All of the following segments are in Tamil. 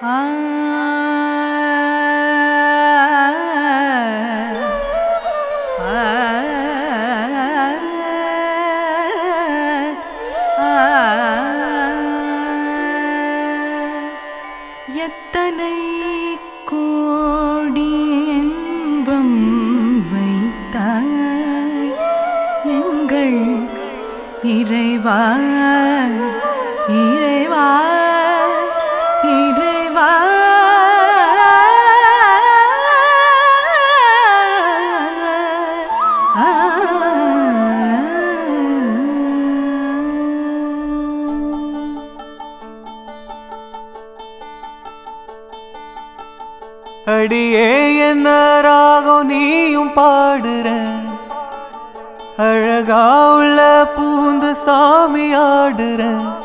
எத்தனை கோடி இன்பம் வைத்தாய் எங்கள் இறைவா இறைவா இறைவா அடியே என்ன ராகம் நீயும் பாடுற அழகா உள்ள பூந்து சாமி ஆடுற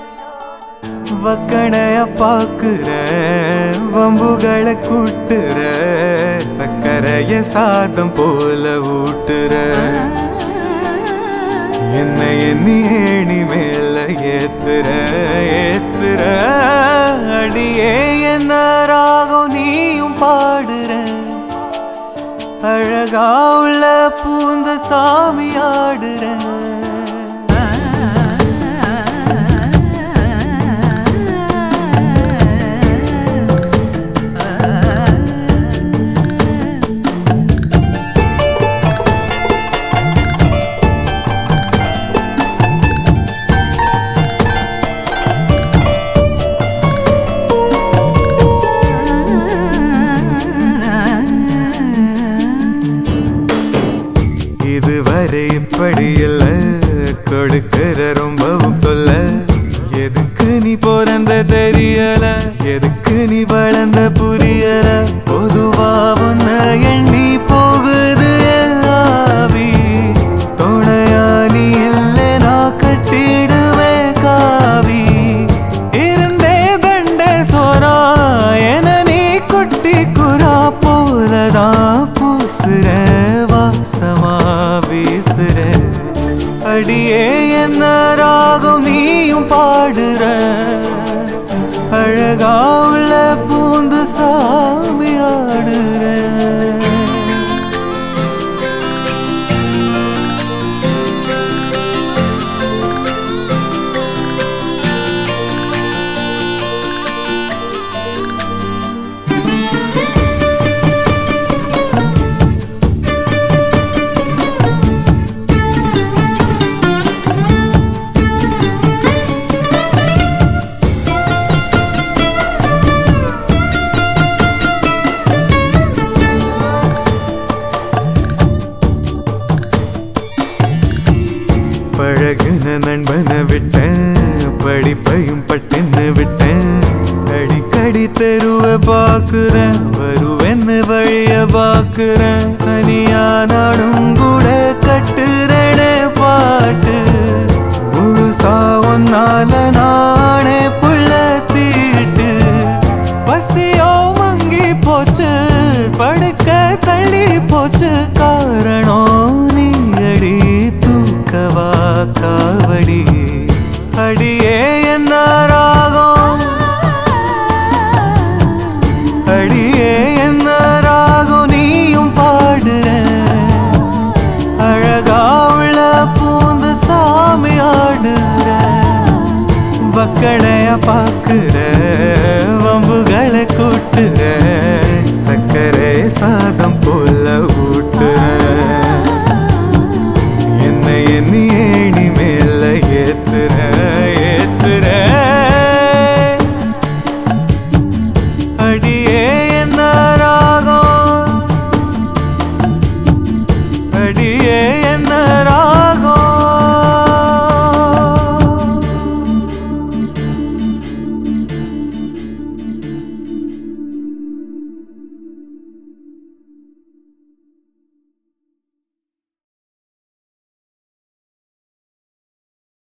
வக்கணைய பாக்குற வம்புகளை கூட்டுற சக்கரைய சாதம் போல ஊட்டுற என்ன எண்ணி ஏணி மேல ஏத்துற ஏத்துற அடியே என்ன ராகம் நீயும் பாடுற அழகா உள்ள பூந்து சாமி ஆடுற இதுவரை இப்படி இல்ல கொடுக்கிற ரொம்பவும் தொல்ல எதுக்கு நீ பிறந்த தெரியல எதுக்கு நீ வளர்ந்த புரியல பொதுவா உன்ன எண்ணி போகுது என் ஆவி துணையா நீ இல்ல நான் கட்டிடுவேன் காவி இருந்தே தண்ட சோரா என நீ குட்டி குரா போலதான் பூசுற வாசமா வீசுற அடியே என்ன ராகம் நீயும் பாடுற அழகா உள்ள பூந்து சாமி ஆடுற பழகுன நண்பனை விட்டேன் படிப்பையும் பட்டுன்னு விட்டேன் அடிக்கடி தெருவ பாக்குறேன் வருவேன்னு வழிய பாக்குறேன் தனியா நாடும் கூட கட்டுறேனே பாட்டு முழுசா ஒன்னால நானே புள்ள தீட்டு பசியோ மங்கி போச்சு படுக்க தள்ளி போச்சு காரணம் நீ அடி தூக்கவா காவடி அடியே என்ன ராகம் அடியே என்ன ராகம் நீயும் பாடுற அழகா உள்ள பூந்து சாமி ஆடுற வக்கடைய பாக்குற வம்புகளை கூட்டுற சக்கரை சாதம்